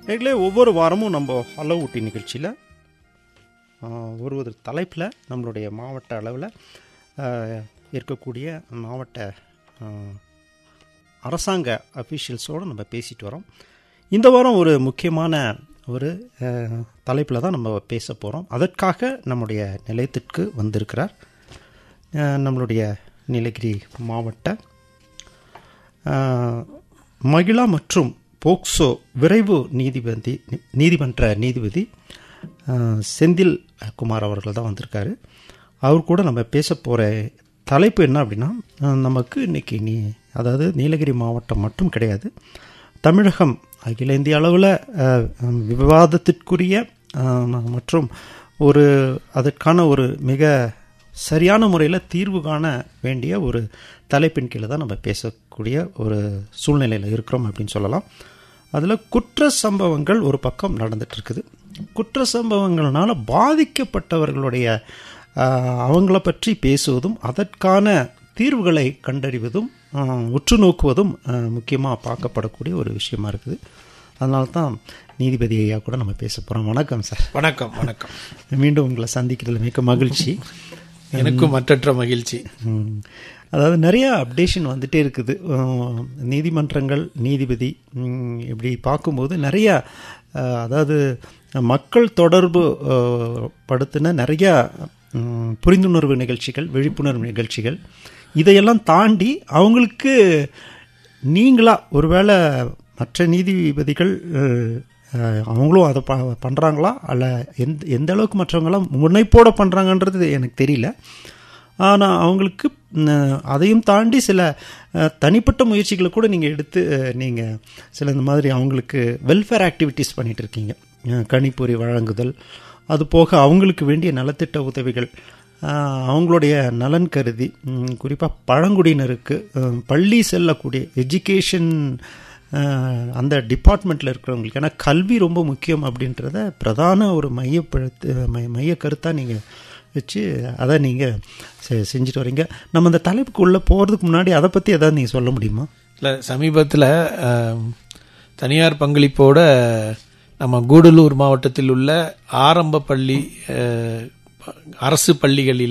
நேர்களே ஒவ்வொரு வாரமும் நம்ம ஹலோ ஊட்டி நிகழ்ச்சியில் ஒரு ஒரு தலைப்பில் நம்மளுடைய மாவட்ட அளவில் இருக்கக்கூடிய மாவட்ட ஆ, அரசாங்க அஃபீஷியல்ஸோடு நம்ம பேசிட்டு வரோம் இந்த வாரம் ஒரு முக்கியமான ஒரு தலைப்பில் தான் நம்ம பேச போகிறோம் அதற்காக நம்முடைய நிலையத்திற்கு வந்திருக்கிறார் ஆ, நம்மளுடைய நீலகிரி மாவட்ட ஆ, மகிழா மற்றும் போக்சோ விரைவு நீதிபதி நீதிமன்ற நீதிபதி ஆ, செந்தில் குமார் அவர்கள் தான் வந்திருக்காரு அவர் கூட நம்ம பேச போகிற தலைப்பு என்ன அப்படின்னா ஆ, நமக்கு இன்னைக்கு நீ அதாவது நீலகிரி மாவட்டம் மட்டும் கிடையாது தமிழகம் அகில இந்திய அளவில் விவாதத்திற்குரிய ஆ, மற்றும் ஒரு அதற்கான ஒரு மிக சரியான முறையில் தீர்வு காண வேண்டிய ஒரு தலைப்பின் கீழே தான் நம்ம பேசக்கூடிய ஒரு சூழ்நிலையில் இருக்கிறோம் அப்படின்னு சொல்லலாம் அதில் குற்ற சம்பவங்கள் ஒரு பக்கம் நடந்துட்டு இருக்குது குற்ற சம்பவங்கள்னால பாதிக்கப்பட்டவர்களுடைய ஆஹ், அவங்கள பற்றி பேசுவதும் அதற்கான தீர்வுகளை கண்டறிவதும் ஆஹ், உற்று நோக்குவதும் முக்கியமாக பார்க்கப்படக்கூடிய ஒரு விஷயமா இருக்குது அதனால தான் நீதிபதி ஐயா கூட நம்ம பேச போகிறோம் வணக்கம் சார் வணக்கம் வணக்கம் மீண்டும் உங்களை சந்திக்கிறதுல மிக்க மகிழ்ச்சி எனக்கும் மற்றற்ற மகிழ்ச்சி ம். அதாவது நிறைய அப்டேஷன் வந்துட்டே இருக்குது அஹ், நீதிமன்றங்கள் நீதிபதி ம், இப்படி பார்க்கும்போது நிறைய அஹ், அதாவது மக்கள் தொடர்பு அஹ், படுத்தின நிறைய ம், புரிந்துணர்வு நிகழ்ச்சிகள் விழிப்புணர்வு நிகழ்ச்சிகள் இதையெல்லாம் தாண்டி அவங்களுக்கு நீங்களா ஒருவேளை மற்ற நீதிபதிகள் அஹ், அஹ், அவங்களும் அதை ப பண்ணுறாங்களா அல்ல எந்த எந்த அளவுக்கு மற்றவங்களாம் முனைப்போட பண்ணுறாங்கன்றது எனக்கு தெரியல ஆனால் அவங்களுக்கு ம், அதையும் தாண்டி சில அஹ், தனிப்பட்ட முயற்சிகளை கூட நீங்கள் எடுத்து நீங்கள் சில இந்த மாதிரி அவங்களுக்கு வெல்ஃபேர் ஆக்டிவிட்டீஸ் பண்ணிட்டு இருக்கீங்க அஹ், கணிப்பொறி வழங்குதல் அது போக அவங்களுக்கு வேண்டிய நலத்திட்ட உதவிகள் அஹ், அவங்களுடைய நலன் கருதி குறிப்பாக பழங்குடியினருக்கு அஹ், பள்ளி செல்லக்கூடிய எஜுகேஷன் அந்த டிபார்ட்மெண்ட்டில் இருக்கிறவங்களுக்கு ஏன்னா கல்வி ரொம்ப முக்கியம் அப்படின்றத பிரதான ஒரு மையப்படுத்து மைய மைய கருத்தாக நீங்கள் வச்சு அதை நீங்கள் செ- செஞ்சுட்டு வரீங்க நம்ம அந்த தலைப்புக்கு உள்ளே போகிறதுக்கு முன்னாடி அதை பற்றி ஏதாவது நீங்கள் சொல்ல முடியுமா இல்லை சமீபத்தில் தனியார் பங்களிப்போட நம்ம கூடலூர் மாவட்டத்தில் உள்ள ஆரம்ப பள்ளி அஹ், அரசு பள்ளிகளில்